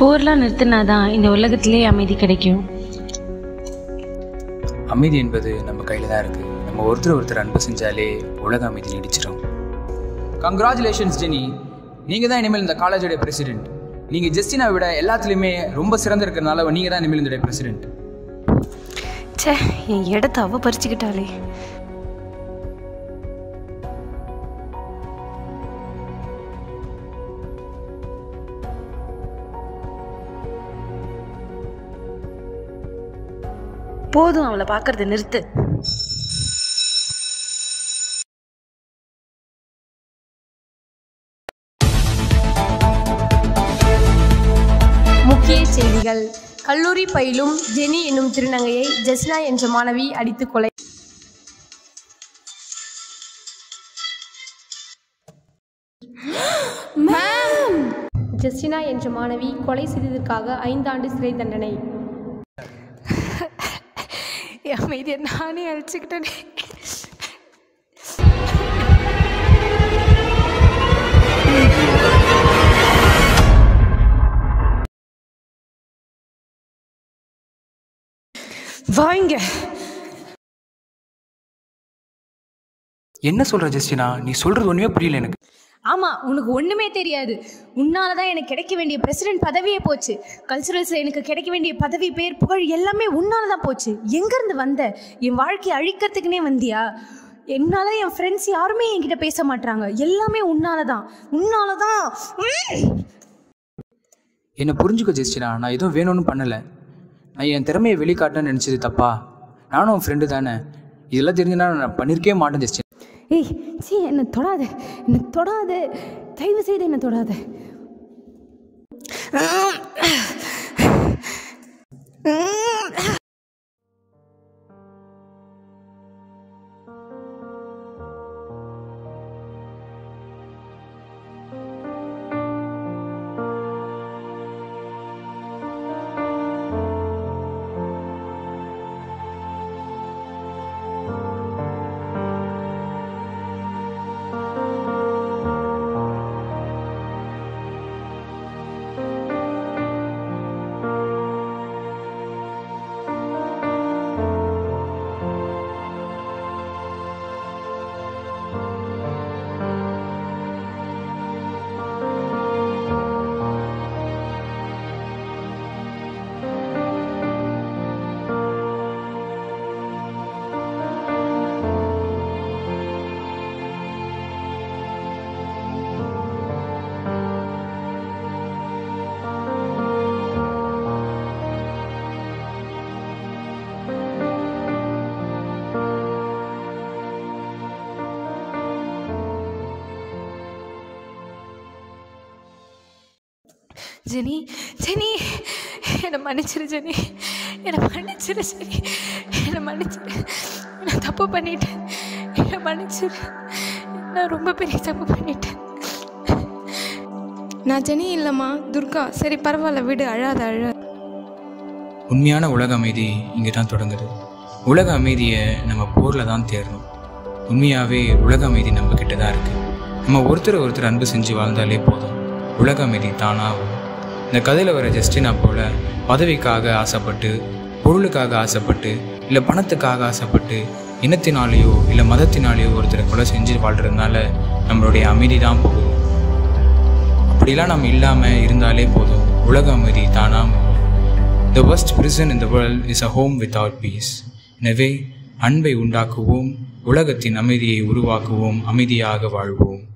போர்லாம் நிறுத்தினாதான் இந்த உலகத்திலே அமைதி கிடைக்கும் அமைதி என்பது நம்ம கையில் தான் இருக்குது நம்ம ஒருத்தர் ஒருத்தர் அன்பு செஞ்சாலே உலக அமைதி நீடிச்சிடும் கங்க்ராச்சுலேஷன்ஸ் ஜெனி நீங்கள் தான் இனிமேல் இந்த காலேஜோட பிரசிடென்ட் நீங்கள் ஜஸ்டினாவை விட எல்லாத்துலேயுமே ரொம்ப சிறந்து இருக்கிறதுனால நீங்கள் தான் இனிமேல் இந்த பிரசிடென்ட் ச்சே என் இடத்த அவ பறிச்சுக்கிட்டாளே போதும் அவளை பார்க்கறத நிறுத்து முக்கிய செய்திகள் கல்லூரி பயிலும் ஜெனி என்னும் திருநங்கையை ஜெஸ்னா என்ற மாணவி அடித்து கொலை ஜெஸ்டினா என்ற மாணவி கொலை செய்ததற்காக ஐந்தாண்டு சிறை தண்டனை என் அமைதியை நானே அழிச்சுக்கிட்டேனே வாங்க என்ன சொல்கிற ஜஸ்டினா நீ சொல்கிறது ஒன்றுமே புரியல எனக்கு ஆமாம் உனக்கு ஒன்றுமே தெரியாது உன்னால தான் எனக்கு கிடைக்க வேண்டிய பிரசிடென்ட் பதவியே போச்சு கல்ச்சுரல்ஸில் எனக்கு கிடைக்க வேண்டிய பதவி பேர் புகழ் எல்லாமே உன்னால தான் போச்சு எங்கேருந்து வந்த என் வாழ்க்கையை அழிக்கிறதுக்குனே வந்தியா என்னால என் ஃப்ரெண்ட்ஸ் யாருமே என்கிட்ட பேச மாட்றாங்க எல்லாமே உன்னால தான் உன்னால தான் என்னை புரிஞ்சுக்க ஜஸ்டினா நான் எதுவும் வேணும்னு பண்ணலை நான் என் திறமையை வெளிக்காட்டணும்னு நினச்சது தப்பா நானும் உன் ஃப்ரெண்டு தானே இதெல்லாம் தெரிஞ்சுனா நான் பண்ணியிருக்கவே மாட்டேன் ஜஸ்டினா ஏய் சீ என்னை தொடாத என்னை தொடாத தயவு செய்து என்னை தொடாத ஜெனி ஜெனி என்னை மன்னிச்சிரு ஜெனி என்னை மன்னிச்சிரு ஜெனி என்னை மன்னிச்சிரு நான் தப்பு பண்ணிட்டேன் என்னை மன்னிச்சிரு நான் ரொம்ப பெரிய தப்பு பண்ணிட்டேன் நான் ஜெனி இல்லைம்மா துர்கா சரி பரவாயில்ல விடு அழாத அழாத உண்மையான உலக அமைதி இங்கே தான் தொடங்குது உலக அமைதியை நம்ம போரில் தான் தேடணும் உண்மையாகவே உலக அமைதி நம்ம கிட்ட தான் இருக்குது நம்ம ஒருத்தர் ஒருத்தர் அன்பு செஞ்சு வாழ்ந்தாலே போதும் உலக அமைதி தானாக வரும் இந்த கதையில் வர ஜஸ்டினா போல பதவிக்காக ஆசைப்பட்டு பொருளுக்காக ஆசைப்பட்டு இல்லை பணத்துக்காக ஆசைப்பட்டு இனத்தினாலேயோ இல்லை மதத்தினாலேயோ ஒருத்தரை கொலை செஞ்சு வாழ்கிறதுனால நம்மளுடைய அமைதி தான் போகுது அப்படிலாம் நம்ம இல்லாமல் இருந்தாலே போதும் உலக அமைதி தானாக வரும் The worst prison in the world is a home without peace. எனவே அன்பை உண்டாக்குவோம் உலகத்தின் அமைதியை உருவாக்குவோம் அமைதியாக வாழ்வோம்